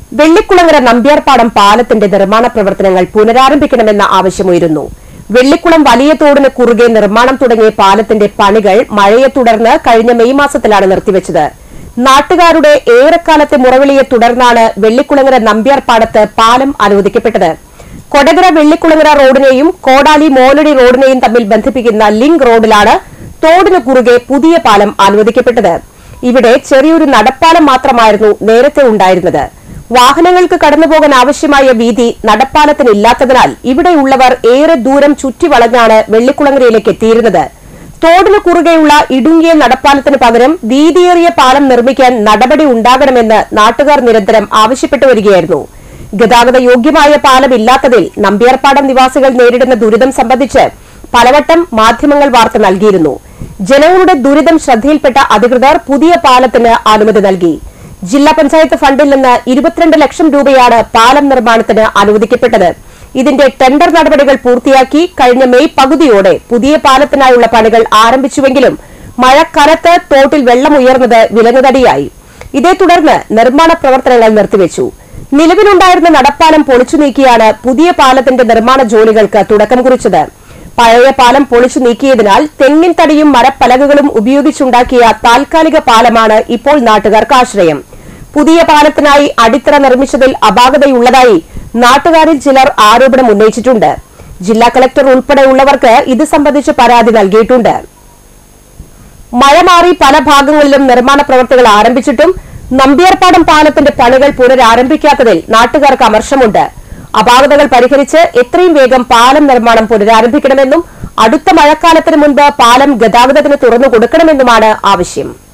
വെള്ളിക്കുളങ്ങര നമ്പ്യാർപാടം പാലത്തിന്റെ നിർമ്മാണ പ്രവർത്തനങ്ങൾ പുനരാരംഭിക്കണമെന്ന ആവശ്യമുയരുന്നു വെള്ളിക്കുളം വലിയ തോടിന് കുറുകെ നിർമ്മാണം തുടങ്ങിയ പാലത്തിന്റെ പണികൾ മഴയെ തുടർന്ന് കഴിഞ്ഞ മെയ് മാസത്തിലാണ് നിർത്തിവച്ചത് നാട്ടുകാരുടെ ഏറെക്കാലത്തെ മുറവിളിയെ തുടർന്നാണ് വെള്ളിക്കുളങ്ങര നമ്പ്യാർപാടത്ത് പാലം അനുവദിക്കപ്പെട്ടത് കൊടകര വെള്ളിക്കുളങ്ങര റോഡിനെയും കോടാലി മോലടി റോഡിനെയും തമ്മിൽ ബന്ധിപ്പിക്കുന്ന ലിങ്ക് റോഡിലാണ് തോടിന് കുറുകെ പുതിയ പാലം അനുവദിക്കപ്പെട്ടത് ഇവിടെ ചെറിയൊരു നടപ്പാലം മാത്രമായിരുന്നു നേരത്തെ ഉണ്ടായിരുന്നത് വാഹനങ്ങൾക്ക് കടന്നുപോകാൻ ആവശ്യമായ വീതി നടപ്പാലത്തിനില്ലാത്തതിനാൽ ഇവിടെയുള്ളവർ ഏറെ ദൂരം ചുറ്റിവളഞ്ഞാണ് വെള്ളിക്കുളങ്ങരയിലേക്ക് എത്തിയിരുന്നത് തോടിന് കുറുകെയുള്ള ഇടുങ്ങിയ നടപ്പാലത്തിന് പകരം വീതിയേറിയ പാലം നിർമ്മിക്കാൻ നടപടി ഉണ്ടാകണമെന്ന് നാട്ടുകാർ നിരന്തരം ആവശ്യപ്പെട്ടു വരികയായിരുന്നു ഗതാഗത യോഗ്യമായ പാലം ഇല്ലാത്തതിൽ നമ്പ്യാർപ്പാടം നിവാസികൾ നേരിടുന്ന ദുരിതം സംബന്ധിച്ച് പലവട്ടം മാധ്യമങ്ങൾ വാർത്ത നൽകിയിരുന്നു ജനങ്ങളുടെ ദുരിതം ശ്രദ്ധയിൽപ്പെട്ട അധികൃതർ പുതിയ പാലത്തിന് അനുമതി നൽകി ജില്ലാ പഞ്ചായത്ത് ഫണ്ടിൽ നിന്ന് ഇരുപത്തിരണ്ട് ലക്ഷം രൂപയാണ് പാലം നിർമ്മാണത്തിന് അനുവദിക്കപ്പെട്ടത് ഇതിന്റെ ടെൻഡർ നടപടികൾ പൂർത്തിയാക്കി കഴിഞ്ഞ മെയ് പകുതിയോടെ പുതിയ പാലത്തിനായുള്ള പണികൾ ആരംഭിച്ചുവെങ്കിലും മഴ കനത്ത് തോട്ടിൽ വെള്ളം ഉയർന്നത് വിലങ്ങുതടിയായി ഇതേ തുടർന്ന് നിർമ്മാണ പ്രവർത്തനങ്ങൾ നിർത്തിവെച്ചു നിലവിലുണ്ടായിരുന്ന നടപ്പാലം പൊളിച്ചു നീക്കിയാണ് പുതിയ പാലത്തിന്റെ നിർമ്മാണ ജോലികൾക്ക് തുടക്കം കുറിച്ചത് പഴയ പാലം പൊളിച്ചു നീക്കിയതിനാൽ തെങ്ങിൻ തടിയും മരപ്പലകകളും ഉപയോഗിച്ചുണ്ടാക്കിയ താൽക്കാലിക പാലമാണ് ഇപ്പോൾ നാട്ടുകാർക്ക് ആശ്രയം പുതിയ പാലത്തിനായി അടിത്തറ നിർമ്മിച്ചതിൽ അപാകതയുള്ളതായി നാട്ടുകാരിൽ ചിലർ ആരോപണം ഉന്നയിച്ചിട്ടുണ്ട് ജില്ലാ കളക്ടർ ഉൾപ്പെടെയുള്ളവർക്ക് ഇത് സംബന്ധിച്ച് പരാതി നൽകിയിട്ടുണ്ട് മഴ മാറി പല ഭാഗങ്ങളിലും നിർമ്മാണ പ്രവർത്തികൾ ആരംഭിച്ചിട്ടും നമ്പ്യാർപ്പാടം പാലത്തിന്റെ പണികൾ പുനരാരംഭിക്കാത്തതിൽ നാട്ടുകാർക്ക് അമർഷമുണ്ട് അപാകതകൾ പരിഹരിച്ച് എത്രയും വേഗം പാലം നിർമ്മാണം പുനരാരംഭിക്കണമെന്നും അടുത്ത മഴക്കാലത്തിന് മുൻപ് പാലം ഗതാഗതത്തിന് തുറന്നു കൊടുക്കണമെന്നുമാണ് ആവശ്യം